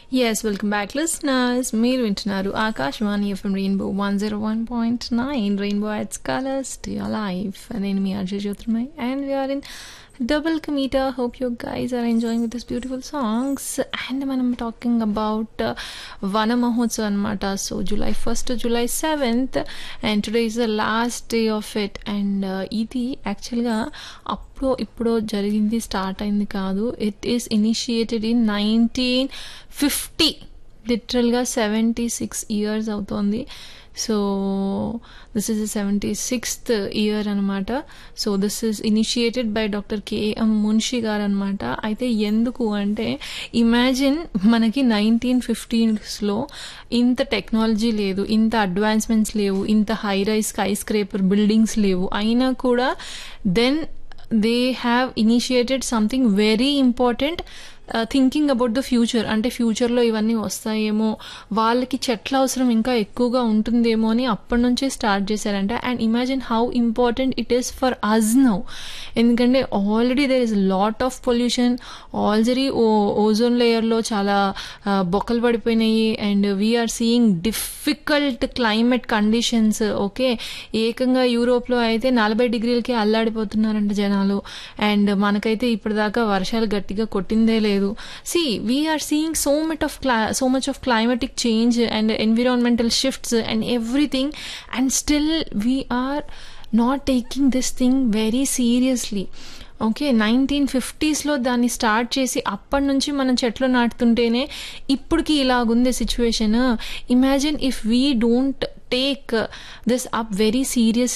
yes welcome back listeners మీరు వింటున్నారు Akashvani FM rainbow one zero one point nine rainbow adds colours to your life నేను మీ RJ Jyotirmay and we're in double కమీటర్ hope you guys are enjoying with this beautiful songs and మనం talking about Vana Mahotsav అనమాట so July first July seventh and today is the last day of it and ఇది యాక్చువల్గా అప్పుడు ఇప్పుడు జరిగింది start అయింది కాదు it is initiated in nineteen fifty లిటరల్గా సెవెంటీ సిక్స్ ఇయర్స్ అవుతోంది so this is seventy sixth year అనమాట so this is initiated by doctor KM Munshi garu అనమాట అయితే ఎందుకు అంటే ఇమాజిన్ మనకి నైన్టీన్ ఫిఫ్టీన్స్లో ఇంత టెక్నాలజీ లేదు ఇంత అడ్వాన్స్మెంట్స్ లేవు ఇంత high rise skyscraper buildings లేవు అయినా కూడా then they have initiated something very important thinking about the future అంటే ఫ్యూచర్లో ఇవన్నీ వస్తాయేమో వాళ్ళకి చెట్ల అవసరం ఇంకా ఎక్కువగా ఉంటుందేమో అని అప్పటి నుంచే స్టార్ట్ చేశారంట and imagine how important it is for us now ఎందుకంటే already there is lot of pollution already ఓ ఓజోన్ లేయర్లో చాలా బొక్కలు పడిపోయినాయి and we're seeing difficult climate conditions okay ఏకంగా యూరోప్లో అయితే నలభై డిగ్రీలకి అల్లాడిపోతున్నారంట జనాలు అండ్ మనకైతే ఇప్పటిదాకా వర్షాలు గట్టిగా కొట్టిందే లేదు లేదు see we're seeing so much of క్లా so much of climatic change and environmental shifts and everything and still we're not taking this thing very seriously okay nineteen ఫిఫ్టీస్లో దాన్ని స్టార్ట్ చేసి అప్పటి నుంచి మనం చెట్లు నాటుతుంటేనే ఇప్పటికి ఇలాగుంది situation imagine if we don't take this up very serious